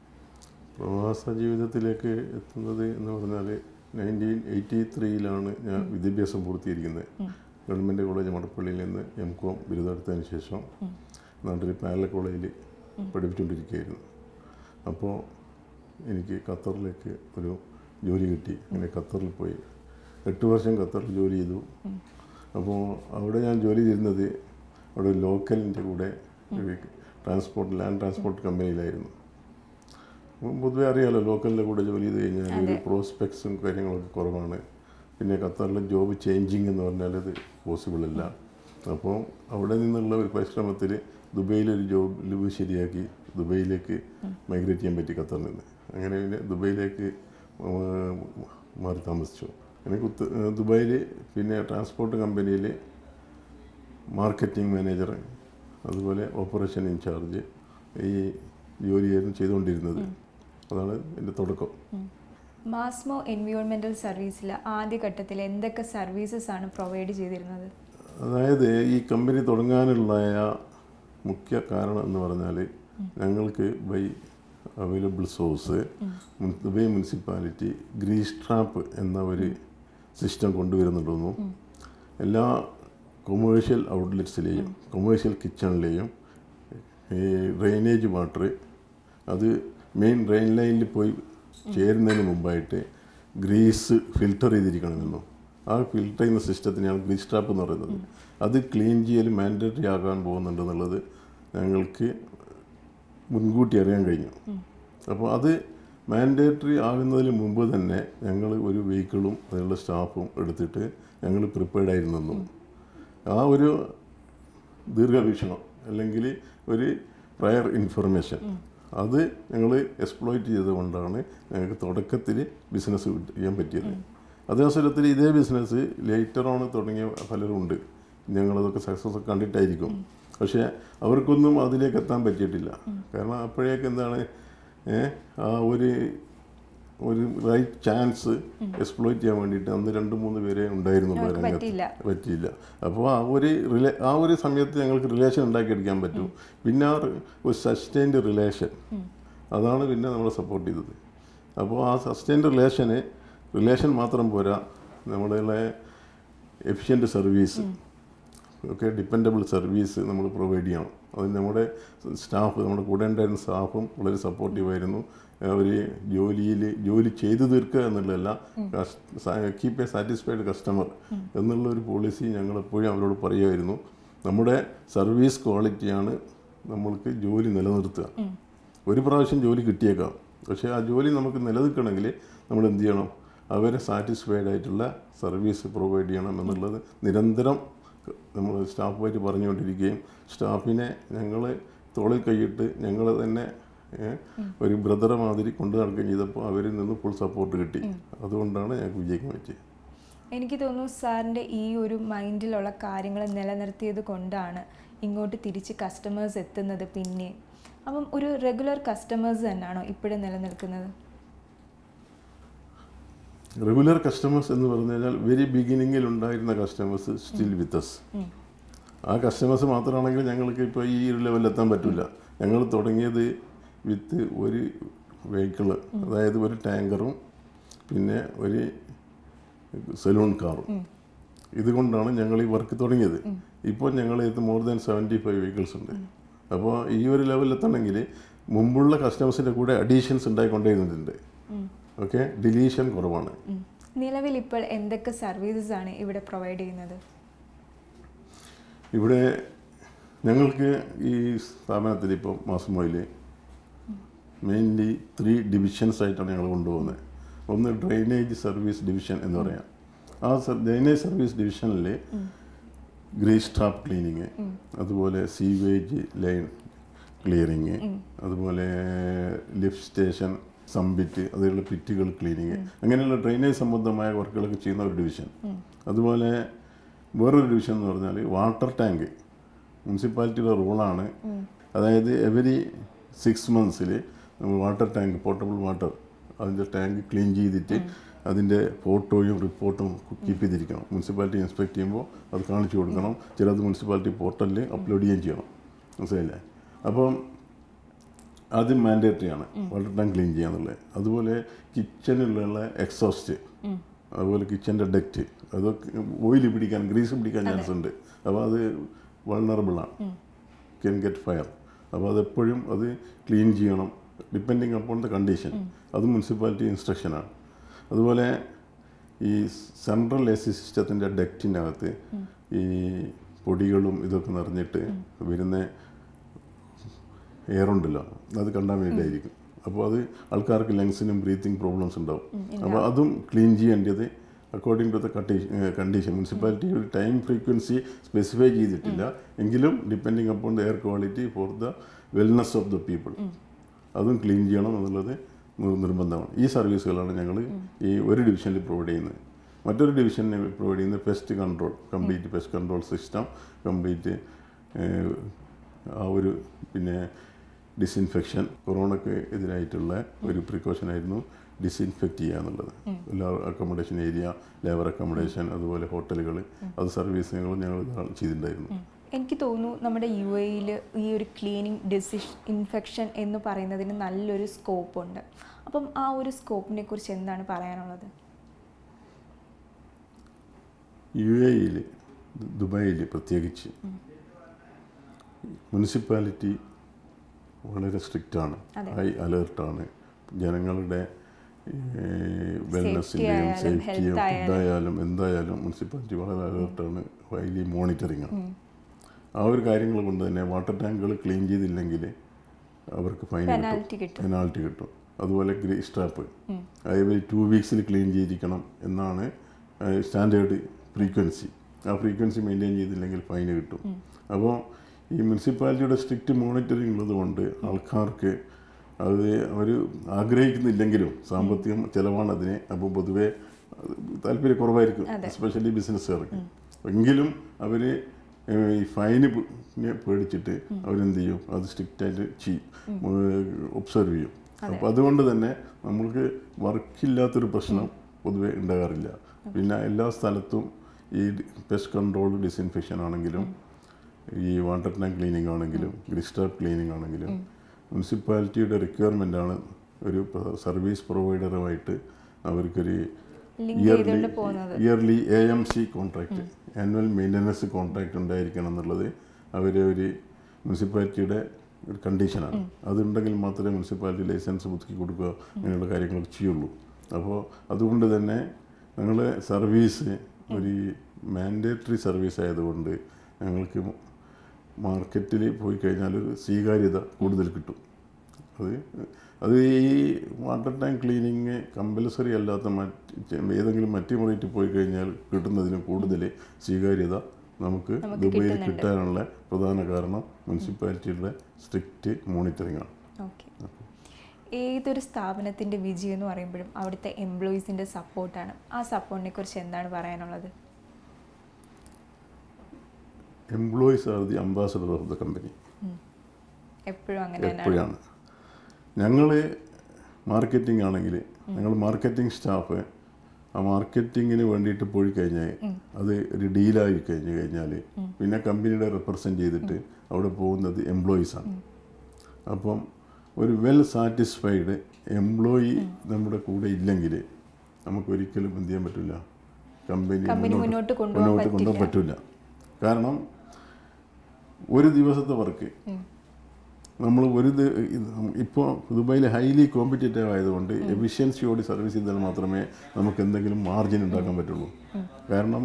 പ്രവാസ ജീവിതത്തിലേക്ക് എത്തുന്നത് എന്ന് പറഞ്ഞാൽ നയൻറ്റീൻ എയ്റ്റി ത്രീയിലാണ് ഞാൻ വിദ്യാഭ്യാസം പൂർത്തീകരിക്കുന്നത് ഗവൺമെൻറ് കോളേജ് മടപ്പള്ളിയിൽ നിന്ന് എം കോം ബിരുദമെടുത്തതിന് ശേഷം നാട്ടിൽ പാരല കോളേജിൽ പഠിപ്പിച്ചുകൊണ്ടിരിക്കുകയായിരുന്നു അപ്പോൾ എനിക്ക് ഖത്തറിലേക്ക് ഒരു ജോലി കിട്ടി അങ്ങനെ ഖത്തറിൽ പോയി എട്ട് വർഷം ഖത്തറിൽ ജോലി ചെയ്തു അപ്പോൾ അവിടെ ഞാൻ ജോലി ചെയ്യുന്നത് അവിടെ ലോക്കലിൻ്റെ കൂടെ ഒരു ട്രാൻസ്പോർട്ട് ലാൻഡ് ട്രാൻസ്പോർട്ട് കമ്പനിയിലായിരുന്നു അപ്പം പൊതുവെ അറിയാലോ ലോക്കലിൻ്റെ കൂടെ ജോലി ചെയ്ത് കഴിഞ്ഞാൽ ഒരു പ്രോസ്പെക്ട്സും കാര്യങ്ങളൊക്കെ കുറവാണ് പിന്നെ ഖത്തറിലെ ജോബ് ചേഞ്ചിങ് എന്ന് പറഞ്ഞാൽ അത് പോസിബിൾ അല്ല അപ്പോൾ അവിടെ നിന്നുള്ള ഒരു പരിശ്രമത്തിൽ ദുബൈയിലൊരു ജോബ് ശരിയാക്കി ദുബൈയിലേക്ക് മൈഗ്രേറ്റ് ചെയ്യാൻ പറ്റി ഖത്തറിൽ നിന്ന് അങ്ങനെ പിന്നെ ദുബൈയിലേക്ക് ആ, മാറി താമസിച്ചു അങ്ങനെ കുത്ത് ദുബായിൽ പിന്നെ ട്രാൻസ്പോർട്ട് കമ്പനിയിൽ മാർക്കറ്റിംഗ് മാനേജർ അതുപോലെ ഓപ്പറേഷൻ ഇൻചാർജ് ഈ ജോലിയായിരുന്നു ചെയ്തുകൊണ്ടിരുന്നത് അതാണ് എൻ്റെ തുടക്കം മാസ്മോ എൻവയോൺമെൻറ്റൽ സർവീസിൽ ആദ്യഘട്ടത്തിൽ എന്തൊക്കെ സർവീസസ് ആണ് പ്രൊവൈഡ് ചെയ്തിരുന്നത് അതായത് ഈ കമ്പനി തുടങ്ങാനുള്ള മുഖ്യ കാരണം എന്ന് പറഞ്ഞാൽ ഞങ്ങൾക്ക് by available source Dubai municipality grease trap എന്ന ഒരു സിസ്റ്റം കൊണ്ടുവരുന്നുണ്ടെന്നും എല്ലാ കൊമേഴ്ഷ്യൽ ഔട്ട്ലെറ്റ്സിലെയും കൊമേഴ്ഷ്യൽ കിച്ചണിലെയും ഈ ഡ്രെയിനേജ് വാട്ടർ അത് മെയിൻ ഡ്രെയിൻ ലൈനിൽ പോയി ചേരുന്നതിന് മുമ്പായിട്ട് ഗ്രീസ് ഫിൽട്ടർ ചെയ്തിരിക്കണമെന്നും ആ ഫിൽട്ടർ ചെയ്യുന്ന സിസ്റ്റത്തിനെയാണ് ഗ്രീസ് ട്രാപ്പ് എന്ന് പറയുന്നത് അത് ക്ലീൻ ചെയ്യൽ മാൻഡേറ്ററി ആകാൻ പോകുന്നുണ്ടെന്നുള്ളത് ഞങ്ങൾക്ക് മുൻകൂട്ടി അറിയാൻ കഴിഞ്ഞു അപ്പോൾ അത് മാൻഡേറ്ററി ആകുന്നതിന് മുമ്പ് തന്നെ ഞങ്ങൾ ഒരു വെഹിക്കിളും അതിനുള്ള സ്റ്റാഫും എടുത്തിട്ട് ഞങ്ങൾ പ്രിപ്പയർഡ് ആയിരുന്നെന്നും ആ ഒരു ദീർഘവീക്ഷണം അല്ലെങ്കിൽ ഒരു പ്രയർ ഇൻഫർമേഷൻ അത് ഞങ്ങൾ എക്സ്പ്ലോയിറ്റ് ചെയ്തുകൊണ്ടാണ് ഞങ്ങൾക്ക് തുടക്കത്തിൽ ബിസിനസ് ചെയ്യാൻ പറ്റിയത് അതേ അവസരത്തിൽ ഇതേ ബിസിനസ് ലേറ്റർ ഓൺ തുടങ്ങിയ പലരും ഉണ്ട് ഞങ്ങളതൊക്കെ സക്സസ് ഒക്കെ കണ്ടിട്ടായിരിക്കും പക്ഷേ അവർക്കൊന്നും അതിലേക്ക് എത്താൻ പറ്റിയിട്ടില്ല കാരണം അപ്പോഴേക്ക് എന്താണ് ഏ, ആ ഒരു ഒരു റൈറ്റ് ചാൻസ് എക്സ്പ്ലോയിറ്റ് ചെയ്യാൻ വേണ്ടിയിട്ട് അന്ന് രണ്ട് മൂന്ന് പേരെ ഉണ്ടായിരുന്നുള്ളൂ അവർക്ക് രംഗത്ത് പറ്റിയില്ല. പറ്റിയില്ല അപ്പോൾ ആ ഒരു റിലേ ആ ഒരു സമയത്ത് ഞങ്ങൾക്ക് റിലേഷൻ ഉണ്ടാക്കിയെടുക്കാൻ പറ്റും പിന്നെ ആ റി- ഒരു സസ്റ്റൈൻഡ് റിലേഷൻ അതാണ് പിന്നെ നമ്മളെ സപ്പോർട്ട് ചെയ്തത് അപ്പോൾ ആ സസ്റ്റൈൻഡ് റിലേഷന് റിലേഷൻ മാത്രം പോരാ നമ്മളെ എഫിഷ്യൻ്റ് സർവീസ് ഒക്കെ ഡിപ്പെൻഡബിൾ സർവീസ് നമ്മൾ പ്രൊവൈഡ് ചെയ്യണം അത് നമ്മുടെ സ്റ്റാഫ് നമ്മുടെ കൂടെ ഉണ്ടായിരുന്ന സ്റ്റാഫും വളരെ സപ്പോർട്ടീവായിരുന്നു അവർ ജോലിയിൽ ജോലി ചെയ്തു തീർക്കുക എന്നുള്ളതല്ല കീപ്പ് എ സാറ്റിസ്ഫൈഡ് കസ്റ്റമർ എന്നുള്ള ഒരു പോളിസി ഞങ്ങൾ എപ്പോഴും അവരോട് പറയുമായിരുന്നു നമ്മുടെ സർവീസ് ക്വാളിറ്റിയാണ് നമ്മൾക്ക് ജോലി നിലനിർത്തുക ഒരു പ്രാവശ്യം ജോലി കിട്ടിയേക്കാം പക്ഷേ ആ ജോലി നമുക്ക് നിലനിൽക്കണമെങ്കിൽ നമ്മൾ എന്ത് ചെയ്യണം അവരെ സാറ്റിസ്ഫൈഡ് ആയിട്ടുള്ള സർവീസ് പ്രൊവൈഡ് ചെയ്യണം എന്നുള്ളത് നിരന്തരം നമ്മൾ സ്റ്റാഫുമായിട്ട് പറഞ്ഞുകൊണ്ടിരിക്കുകയും സ്റ്റാഫിനെ ഞങ്ങൾ തോളിൽ കൈയിട്ട് ഞങ്ങൾ തന്നെ ഏ, ഒരു ബ്രദറെ മാതിരി കൊണ്ടു നടക്കുകയും ചെയ്തപ്പോൾ അവരിൽ നിന്ന് ഫുൾ സപ്പോർട്ട് കിട്ടി അതുകൊണ്ടാണ് ഞങ്ങൾക്ക് വിജയിക്കാൻ പറ്റിയത് എനിക്ക് തോന്നുന്നു സാറിൻ്റെ ഈ ഒരു മൈൻഡിലുള്ള കാര്യങ്ങൾ നിലനിർത്തിയത് കൊണ്ടാണ് ഇങ്ങോട്ട് തിരിച്ച് കസ്റ്റമേഴ്സ് എത്തുന്നത് പിന്നെ അപ്പം ഒരു റെഗുലർ കസ്റ്റമേഴ്സ് തന്നെയാണോ ഇപ്പോഴും നിലനിൽക്കുന്നത് റെഗുലർ കസ്റ്റമേഴ്സ് എന്ന് പറഞ്ഞു കഴിഞ്ഞാൽ വെരി ബിഗിനിങ്ങിൽ ഉണ്ടായിരുന്ന കസ്റ്റമേഴ്സ് സ്റ്റിൽ വിത്ത് അസ് ആ കസ്റ്റമേഴ്സ് മാത്രമാണെങ്കിൽ ഞങ്ങൾക്ക് ഇപ്പോൾ ഈ ഒരു ലെവലിൽ എത്താൻ പറ്റില്ല ഞങ്ങൾ തുടങ്ങിയത് വിത്ത് ഒരു വെഹിക്കിള് അതായത് ഒരു ടാങ്കറും പിന്നെ ഒരു സലൂൺ കാറും ഇതുകൊണ്ടാണ് ഞങ്ങൾ ഈ വർക്ക് തുടങ്ങിയത് ഇപ്പോൾ ഞങ്ങൾ ഇത് more than seventy five vehicles ഉണ്ട് അപ്പോൾ ഈ ഒരു ലെവലിൽ എത്തണമെങ്കിൽ മുമ്പുള്ള കസ്റ്റമേഴ്സിൻ്റെ കൂടെ അഡീഷൻസ് ഉണ്ടായിക്കൊണ്ടേയിരുന്നിട്ടുണ്ട് ഓക്കെ ഡിലീഷൻ കുറവാണ് ഉം. നിലവിൽ ഇപ്പോൾ എന്തൊക്കെ സർവീസസ് ആണ് ഇവിടെ പ്രൊവൈഡ് ചെയ്യുന്നത് ഇവിടെ ഞങ്ങൾക്ക് ഈ സ്ഥാപനത്തിൽ ഇപ്പോൾ മാസമോയിൽ മെയിൻലി ത്രീ ഡിവിഷൻസ് ആയിട്ടാണ് ഞങ്ങൾ കൊണ്ടുപോകുന്നത് ഒന്ന് ഡ്രെയിനേജ് സർവീസ് ഡിവിഷൻ എന്ന് പറയാം ആ ഡ്രെയിനേജ് സർവീസ് ഡിവിഷനിൽ ഗ്രേസ് ട്രാപ്പ് ക്ലീനിങ് അതുപോലെ സീവേജ് ലൈൻ ക്ലിയറിങ് അതുപോലെ ലിഫ്റ്റ് സ്റ്റേഷൻ സംബിറ്റ് അതിലുള്ള പിറ്റുകൾ ക്ലീനിങ് അങ്ങനെയുള്ള ഡ്രെയിനേജ് സംബന്ധമായ വർക്കുകളൊക്കെ ചെയ്യുന്ന ഒരു ഡിവിഷൻ അതുപോലെ വേറൊരു ഡിവിഷൻ എന്ന് പറഞ്ഞാൽ വാട്ടർ ടാങ്ക് മുനിസിപ്പാലിറ്റിയുടെ റൂളാണ് അതായത് എവരി സിക്സ് മന്ത്സിൽ നമ്മൾ വാട്ടർ ടാങ്ക് പോർട്ടബിൾ വാട്ടർ അതിൻ്റെ ടാങ്ക് ക്ലീൻ ചെയ്തിട്ട് അതിൻ്റെ ഫോട്ടോയും റിപ്പോർട്ടും കീപ്പ് ചെയ്തിരിക്കണം മുനിസിപ്പാലിറ്റി ഇൻസ്പെക്ട് ചെയ്യുമ്പോൾ അത് കാണിച്ചു കൊടുക്കണം ചിലത് മുനിസിപ്പാലിറ്റി പോർട്ടലിൽ അപ്ലോഡ് ചെയ്യുകയും ചെയ്യണം മനസ്സിലായില്ലേ അപ്പം അത് മാൻഡേറ്ററി ആണ് വാട്ടർ ടാങ്ക് ക്ലീൻ ചെയ്യാന്നുള്ളത് അതുപോലെ കിച്ചണിലുള്ള എക്സോസ്റ്റ് അതുപോലെ കിച്ചൻ്റെ ഡെക്റ്റ് അതൊക്കെ ഓയിൽ പിടിക്കാൻ ഗ്രീസ് പിടിക്കാൻ ചാൻസ് ഉണ്ട് അപ്പോൾ അത് വൾണറബിളാണ് കെൻ ഗെറ്റ് ഫയർ അപ്പോൾ അതെപ്പോഴും അത് ക്ലീൻ ചെയ്യണം ഡിപ്പെൻഡിങ് അപ്പോൺ ദ കണ്ടീഷൻ അത് മുനിസിപ്പാലിറ്റി ഇൻസ്ട്രക്ഷനാണ് അതുപോലെ ഈ സെൻട്രൽ എ സി സിസ്റ്റത്തിൻ്റെ ഡെക്റ്റിൻ്റെ അകത്ത് ഈ പൊടികളും ഇതൊക്കെ നിറഞ്ഞിട്ട് വരുന്ന എയർ ഉണ്ടല്ലോ അത് കണ്ടാമിനേറ്റ് ആയിരിക്കും അപ്പോൾ അത് ആൾക്കാർക്ക് ലങ്സിനും ബ്രീത്തിങ് പ്രോബ്ലംസ് ഉണ്ടാവും അപ്പോൾ അതും ക്ലീൻ ചെയ്യേണ്ടത് according to the condition municipality ഒരു ടൈം ഫ്രീക്വൻസി സ്പെസിഫൈ ചെയ്തിട്ടില്ല എങ്കിലും depending upon the air quality for the wellness of the people അതും ക്ലീൻ ചെയ്യണം എന്നുള്ളത് നിർ- നിർബന്ധമാണ് ഈ സർവീസുകളാണ് ഞങ്ങൾ ഈ ഒരു ഡിവിഷനിൽ പ്രൊവൈഡ് ചെയ്യുന്നത് മറ്റൊരു ഡിവിഷനിൽ പ്രൊവൈഡ് ചെയ്യുന്നത് pest control complete pest control system complete ആ ഒരു പിന്നെ ഡിസിൻഫെക്ഷൻ കൊറോണയ്ക്ക് എതിരായിട്ടുള്ള ഒരു പ്രിക്കോഷൻ ആയിരുന്നു ഡിസിൻഫെക്റ്റ് ചെയ്യുക എന്നുള്ളത് എല്ലാ അക്കോമഡേഷൻ ഏരിയ ലേബർ അക്കോമഡേഷൻ അതുപോലെ ഹോട്ടലുകൾ അത് സർവീസുകളും ഞങ്ങൾ ധാരാളം ചെയ്തിട്ടുണ്ടായിരുന്നു എനിക്ക് തോന്നുന്നു നമ്മുടെ യു എയിൽ ഈ ഒരു ക്ലീനിങ് ഡിസിഷ് ഇൻഫെക്ഷൻ എന്ന് പറയുന്നതിന് നല്ലൊരു സ്കോപ്പ് ഉണ്ട് അപ്പം ആ ഒരു സ്കോപ്പിനെ കുറിച്ച് എന്താണ് പറയാനുള്ളത് യു എയിൽ ദുബായിൽ പ്രത്യേകിച്ച് മുനിസിപ്പാലിറ്റി വളരെ സ്ട്രിക്റ്റാണ് അതെ. ഹൈ അലേർട്ടാണ് ജനങ്ങളുടെ വെൽനെസ്സിൻ്റെയും ആയാലും, സേഫ്റ്റിയും health ആയാലും. ഫുഡായാലും എന്തായാലും മുനിസിപ്പാലിറ്റി വളരെ അലേർട്ടാണ് ഹൈലി മോണിറ്ററിംഗ് ആണ് ആ ഒരു കാര്യങ്ങൾ കൊണ്ട് തന്നെ വാട്ടർ ടാങ്കുകൾ ക്ലീൻ ചെയ്തില്ലെങ്കിൽ അവർക്ക് ഫൈൻ പെനാൽറ്റി കിട്ടും പെനാൾട്ടി കിട്ടും അതുപോലെ ഗ്രേ സ്റ്റാപ്പ് അതേപോലെ ടു വീക്സിൽ ക്ലീൻ ചെയ്തിരിക്കണം എന്നാണ് സ്റ്റാൻഡേർഡ് ഫ്രീക്വൻസി ആ ഫ്രീക്വൻസി മെയിൻറ്റെയിൻ ചെയ്തില്ലെങ്കിൽ ഫൈൻ കിട്ടും അപ്പോൾ ഈ മുനിസിപ്പാലിറ്റിയുടെ സ്ട്രിക്റ്റ് മോണിറ്ററിംഗ് ഉള്ളത് കൊണ്ട് ആൾക്കാർക്ക് അത് അവർ ആഗ്രഹിക്കുന്നില്ലെങ്കിലും സാമ്പത്തികം ചിലവാണ് അതിന് അപ്പോൾ പൊതുവെ അത് താല്പര്യക്കുറവായിരിക്കും എസ്പെഷ്യലി ബിസിനസ്സുകാർക്ക് എങ്കിലും അവർ ഈ ഫൈന് പേടിച്ചിട്ട് അവരെന്ത് ചെയ്യും അത് സ്ട്രിക്റ്റായിട്ട് ചെയ്യും ഒബ്സർവ് ചെയ്യും അപ്പോൾ അതുകൊണ്ട് തന്നെ നമ്മൾക്ക് വർക്കില്ലാത്തൊരു പ്രശ്നം പൊതുവെ ഉണ്ടാകാറില്ല പിന്നെ എല്ലാ സ്ഥലത്തും ഈ പെസ്റ്റ് കൺട്രോൾ ഡിസിൻഫെക്ഷൻ ആണെങ്കിലും ഈ വാട്ടർ ടാങ്ക് ക്ലീനിങ് ആണെങ്കിലും ഗ്രിസ്റ്റാപ്പ് ക്ലീനിങ് ആണെങ്കിലും മുനിസിപ്പാലിറ്റിയുടെ റിക്വയർമെൻ്റ് ആണ് ഒരു സർവീസ് പ്രൊവൈഡറുമായിട്ട് അവർക്കൊരു ലിങ്ക് ചെയ്തുകൊണ്ട് പോകുന്നത് yearly A M C contract annual maintenance contract ഉണ്ടായിരിക്കണം എന്നുള്ളത് അവരെ ഒരു മുനിസിപ്പാലിറ്റിയുടെ ഒരു കണ്ടീഷനാണ് അതുണ്ടെങ്കിൽ മാത്രമേ മുനിസിപ്പാലിറ്റി ലൈസൻസ് പുതുക്കി കൊടുക്കുക അങ്ങനെയുള്ള കാര്യങ്ങൾ ചെയ്യുള്ളൂ അപ്പോൾ അതുകൊണ്ട് തന്നെ ഞങ്ങൾ സർവീസ് ഒരു മാൻഡേറ്ററി സർവീസ് ആയതുകൊണ്ട് ഞങ്ങൾക്ക് മാർക്കറ്റിൽ പോയി കഴിഞ്ഞാൽ ഒരു സ്വീകാര്യത കൂടുതൽ കിട്ടും അത് അത് ഈ വാട്ടർ ടാങ്ക് ക്ലീനിങ് കമ്പൽസറി അല്ലാത്ത മറ്റ് ഏതെങ്കിലും മറ്റു മുറിയിട്ട് പോയി കഴിഞ്ഞാൽ കിട്ടുന്നതിന് കൂടുതൽ സ്വീകാര്യത നമുക്ക് നമുക്ക് ദുബൈയിൽ കിട്ടുന്നുണ്ട്. കിട്ടാനുള്ള പ്രധാന കാരണം മുനിസിപ്പാലിറ്റിയുടെ സ്ട്രിക്റ്റ് മോണിറ്ററിംഗ് ആണ് ഓക്കെ ഏതൊരു സ്ഥാപനത്തിൻ്റെ വിജയം എന്ന് പറയുമ്പോഴും അവിടുത്തെ എംപ്ലോയീസിൻ്റെ സപ്പോർട്ടാണ് ആ സപ്പോർട്ടിനെ കുറിച്ച് എന്താണ് പറയാനുള്ളത് employees are the ambassador of the company എപ്പോഴും അങ്ങനെ തന്നെയാണ് എപ്പോഴാണ് ഞങ്ങൾ മാർക്കറ്റിംഗ് ആണെങ്കിൽ ഞങ്ങൾ മാർക്കറ്റിംഗ് സ്റ്റാഫ് ആ മാർക്കറ്റിങ്ങിന് വേണ്ടിയിട്ട് പോയി കഴിഞ്ഞാൽ അത് ഒരു ഡീലായി കഴിഞ്ഞ് കഴിഞ്ഞാൽ പിന്നെ കമ്പനിയുടെ റെപ്രസെൻറ്റ് ചെയ്തിട്ട് അവിടെ പോകുന്നത് എംപ്ലോയീസാണ് അപ്പം ഒരു വെൽ സാറ്റിസ്ഫൈഡ് എംപ്ലോയി നമ്മുടെ കൂടെ ഇല്ലെങ്കിൽ നമുക്ക് ഒരിക്കലും എന്ത് ചെയ്യാൻ പറ്റില്ല കമ്പനി കമ്പനി മുന്നോട്ട് കൊണ്ടുപോകാൻ മുന്നോട്ട് കൊണ്ടുപോകാൻ പറ്റില്ല കാരണം ഒരു ദിവസത്തെ വർക്ക് നമ്മൾ ഒരു ഇപ്പോൾ ദുബായിൽ ഹൈലി കോമ്പറ്റേറ്റീവ് ആയതുകൊണ്ട് എഫിഷ്യൻസിയോട് സർവീസ് ചെയ്താൽ മാത്രമേ നമുക്ക് എന്തെങ്കിലും മാർജിൻ ഉണ്ടാക്കാൻ പറ്റുള്ളൂ കാരണം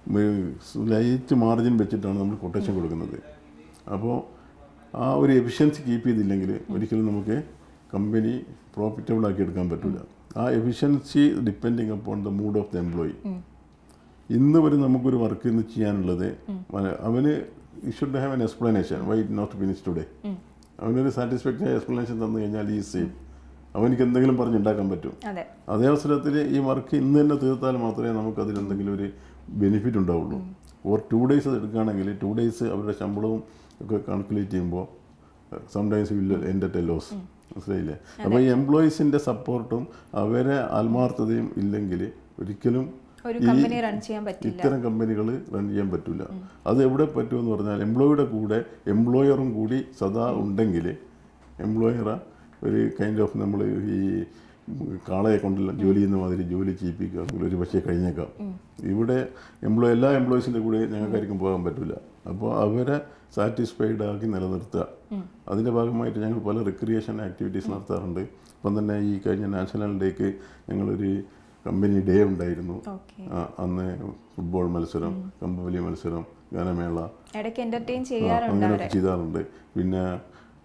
ലൈറ്റ് മാർജിൻ വെച്ചിട്ടാണ് നമ്മൾ കൊട്ടേഷൻ കൊടുക്കുന്നത് അപ്പോൾ ആ ഒരു എഫിഷ്യൻസി കീപ്പ് ചെയ്തില്ലെങ്കിൽ ഒരിക്കലും നമുക്ക് കമ്പനി പ്രോഫിറ്റബിൾ ആക്കി എടുക്കാൻ പറ്റില്ല ആ efficiency depending upon the mood of the employee ഇന്ന് വരെ നമുക്കൊരു വർക്ക് ഇന്ന് ചെയ്യാനുള്ളത് അവന്- അവന് should have an explanation why it not finish today അവനൊരു സാറ്റിസ്ഫാക്ടറി എക്സ്പ്ലനേഷൻ തന്നു കഴിഞ്ഞാൽ ഈ സേഫ് അവനിക്ക് എന്തെങ്കിലും പറഞ്ഞുണ്ടാക്കാൻ പറ്റും അതെ അതേ അവസരത്തിൽ ഈ വർക്ക് ഇന്ന് തന്നെ തീർത്താൽ മാത്രമേ നമുക്ക് അതിലെന്തെങ്കിലും ഒരു ബെനിഫിറ്റ് ഉണ്ടാവുള്ളൂ ഓർ ടു ഡേയ്സ് എടുക്കുകയാണെങ്കിൽ ടു ഡേയ്സ് അവരുടെ ശമ്പളവും ഒക്കെ കാൽക്കുലേറ്റ് ചെയ്യുമ്പോൾ സംടൈംസ് വില്ല എൻ്റെ ടെ ലോസ് മനസ്സിലായില്ലേ അപ്പോൾ ഈ എംപ്ലോയീസിൻ്റെ സപ്പോർട്ടും അവരെ ആത്മാർത്ഥതയും ഇല്ലെങ്കിൽ ഒരിക്കലും ഒരു ഈ കമ്പനി റൺ ചെയ്യാൻ പറ്റില്ല ഇത്തരം കമ്പനികൾ റൺ ചെയ്യാൻ പറ്റില്ല അത് എവിടെ പറ്റുമെന്ന് പറഞ്ഞാൽ എംപ്ലോയിയുടെ കൂടെ എംപ്ലോയറും കൂടി സദാ ഉണ്ടെങ്കിൽ എംപ്ലോയറെ ഒരു കൈൻഡ് ഓഫ് നമ്മൾ ഈ കാളയെ കൊണ്ടല്ല ജോലി ചെയ്യുന്ന മാതിരി ജോലി ചെയ്യിപ്പിക്കുക ഒരു പക്ഷേ കഴിഞ്ഞേക്കാം ഇവിടെ എംപ്ലോയി എല്ലാ എംപ്ലോയീസിൻ്റെ കൂടെ ഞങ്ങൾക്കായിരിക്കും പോകാൻ പറ്റില്ല അപ്പോൾ അവരെ സാറ്റിസ്ഫൈഡ് ആക്കി നിലനിർത്തുക അതിൻ്റെ ഭാഗമായിട്ട് ഞങ്ങൾ പല റിക്രിയേഷൻ ആക്ടിവിറ്റീസ് നടത്താറുണ്ട് ഇപ്പം തന്നെ ഈ കഴിഞ്ഞ നാഷണൽ ഡേക്ക് ഞങ്ങളൊരു കമ്പനി ഡേ ഉണ്ടായിരുന്നു ഓക്കെ ആ, അന്ന് ഫുട്ബോൾ മത്സരം കമ്പവലി മത്സരം ഗാനമേള ഇടയ്ക്ക് എന്റർടൈൻ ആ, ചെയ്യാറുണ്ട് അങ്ങനെയൊക്കെ അവരെ ചെയ്താറുണ്ട് പിന്നെ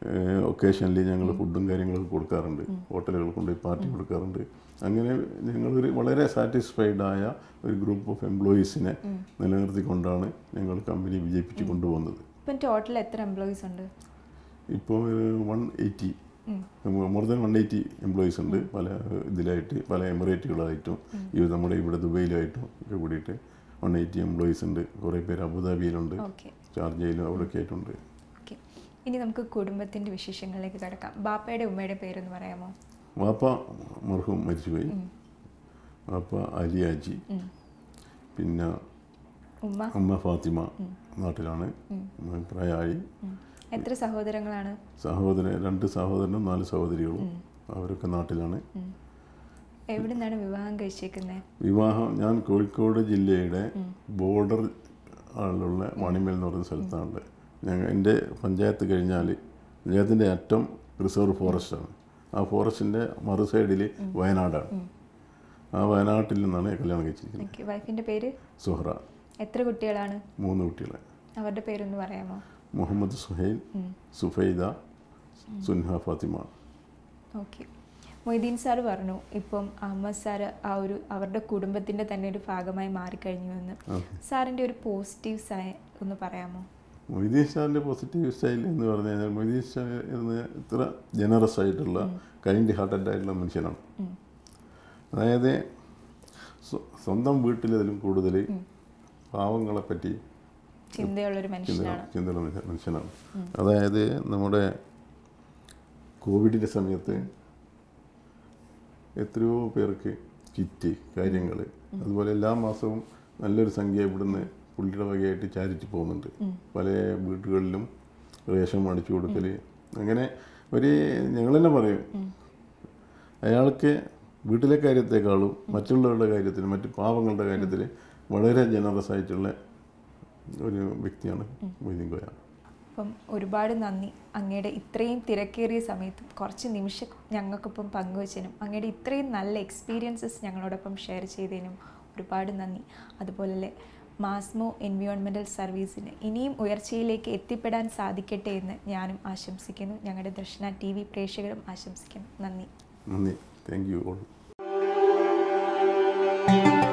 ഒക്കേഷനിൽ ഞങ്ങൾ ഫുഡും കാര്യങ്ങളൊക്കെ കൊടുക്കാറുണ്ട് ഹോട്ടലുകൾ കൊണ്ടുപോയി പാർട്ടി കൊടുക്കാറുണ്ട് അങ്ങനെ ഞങ്ങളൊരു വളരെ സാറ്റിസ്ഫൈഡ് ആയ ഒരു ഗ്രൂപ്പ് ഓഫ് എംപ്ലോയീസിനെ നിലനിർത്തിക്കൊണ്ടാണ് ഞങ്ങൾ കമ്പനി വിജയിപ്പിച്ച് കൊണ്ടുപോകുന്നത് ഇപ്പം ടോട്ടൽ എത്ര എംപ്ലോയീസ് ഉണ്ട് ഇപ്പോൾ one eighty more than one eighty employees ഉണ്ട് പല ഇതിലായിട്ട് പല എമിറേറ്റുകളായിട്ടും ഇത് നമ്മുടെ ഇവിടെ ദുബൈയിലായിട്ടും ഒക്കെ കൂടിയിട്ട് വൺ എയ്റ്റി എംപ്ലോയീസ് ഉണ്ട് കുറേ പേര് അബുദാബിയിലുണ്ട് ഓക്കെ ഷാർജയിലും അവിടെയൊക്കെ ആയിട്ടുണ്ട് ഓക്കെ ഇനി നമുക്ക് കുടുംബത്തിൻ്റെ വിശേഷങ്ങളിലേക്ക് കിടക്കാം ബാപ്പയുടെ ഉമ്മയുടെ പേരൊന്ന് പറയാമോ വാപ്പ മർഹൂം മരിച്ചുപോയി വാപ്പ അലിയാജി പിന്നെ ഉമ്മ അമ്മ ഫാത്തിമ നാട്ടിലാണ് പ്രായമായി എത്ര സഹോദരങ്ങളാണ് സഹോദരൻ രണ്ട് സഹോദരനും നാല് സഹോദരികളും അവരൊക്കെ നാട്ടിലാണ് എവിടെ നിന്നാണ് വിവാഹം കഴിച്ചേക്കുന്നത് വിവാഹം ഞാൻ കോഴിക്കോട് ജില്ലയുടെ ബോർഡർ ആളുള്ള മണിമേൽ എന്ന് പറയുന്ന സ്ഥലത്താണ് ഞങ്ങൾ എൻ്റെ പഞ്ചായത്ത് കഴിഞ്ഞാൽ പഞ്ചായത്തിൻ്റെ അറ്റം റിസർവ് ഫോറസ്റ്റാണ് ആ ഫോറസ്റ്റിൻ്റെ മറു സൈഡിൽ വയനാടാണ് ആ വയനാട്ടിൽ നിന്നാണ് ഞാൻ കല്യാണം കഴിച്ചിരിക്കുന്നത് ഓക്കെ വൈഫിൻ്റെ പേര് സുഹ്റ എത്ര കുട്ടികളാണ് മൂന്ന് കുട്ടികളെ അവരുടെ പേരൊന്ന് പറയാമോ മുഹമ്മദ് സുഹൈൽ സുഫൈദ സുൻഹ ഫാത്തിമ ഓക്കെ മൊയ്തീൻ സാർ പറഞ്ഞു ഇപ്പം അഹമ്മദ് സാർ ആ ഒരു അവരുടെ കുടുംബത്തിൻ്റെ തന്നെ ഒരു ഭാഗമായി മാറിക്കഴിഞ്ഞു എന്ന് സാറിൻ്റെ ഒരു പോസിറ്റീവ് സൈൻ ഒന്ന് പറയാമോ മൊയ്തീൻ ഷാൻ്റെ പോസിറ്റീവ് സ്റ്റൈൽ എന്ന് പറഞ്ഞു കഴിഞ്ഞാൽ മൊയ്തീൻ ഷാ എന്ന് ഇത്ര ജനറസ് ആയിട്ടുള്ള കൈൻഡ് ഹാർട്ടഡ് ആയിട്ടുള്ള മനുഷ്യനാണ് അതായത് സ്വ- സ്വന്തം വീട്ടിലതിലും കൂടുതൽ പാവങ്ങളെ പറ്റി ചിന്തയുള്ളൊരു മനുഷ്യനാണ് ചിന്തയുള്ള മനുഷ്യ- മനുഷ്യനാണ് അതായത് നമ്മുടെ കോവിഡിൻ്റെ സമയത്ത് എത്രയോ പേർക്ക് കിറ്റ് കാര്യങ്ങൾ അതുപോലെ എല്ലാ മാസവും നല്ലൊരു സംഖ്യ ഇവിടുന്ന് പുള്ളിയുടെ വകയായിട്ട് ചാരിറ്റി പോകുന്നുണ്ട് പല വീടുകളിലും റേഷൻ മേടിച്ചു കൊടുക്കൽ അങ്ങനെ ഒരു ഞങ്ങൾ തന്നെ പറയും അയാൾക്ക് വീട്ടിലെ കാര്യത്തെക്കാളും മറ്റുള്ളവരുടെ കാര്യത്തിൽ മറ്റ് പാവങ്ങളുടെ കാര്യത്തിൽ വളരെ ജനറസ് ആയിട്ടുള്ള ഒരു വ്യക്തിയാണ് മൊയ്തീൻ കോയ അപ്പം ഒരുപാട് നന്ദി അങ്ങയുടെ ഇത്രയും തിരക്കേറിയ സമയത്തും കുറച്ച് നിമിഷം ഞങ്ങൾക്കൊപ്പം പങ്കുവച്ചതിനും അങ്ങയുടെ ഇത്രയും നല്ല എക്സ്പീരിയൻസസ് ഞങ്ങളോടൊപ്പം ഷെയർ ചെയ്തതിനും ഒരുപാട് നന്ദി അതുപോലെ മാസ്മോ എൻവിയോൺമെൻറ്റൽ സർവീസിന് ഇനിയും ഉയർച്ചയിലേക്ക് എത്തിപ്പെടാൻ സാധിക്കട്ടെ എന്ന് ഞാനും ആശംസിക്കുന്നു ഞങ്ങളുടെ ദർശന ടി വി പ്രേക്ഷകരും ആശംസിക്കുന്നു നന്ദി നന്ദി താങ്ക് യു ഓൾ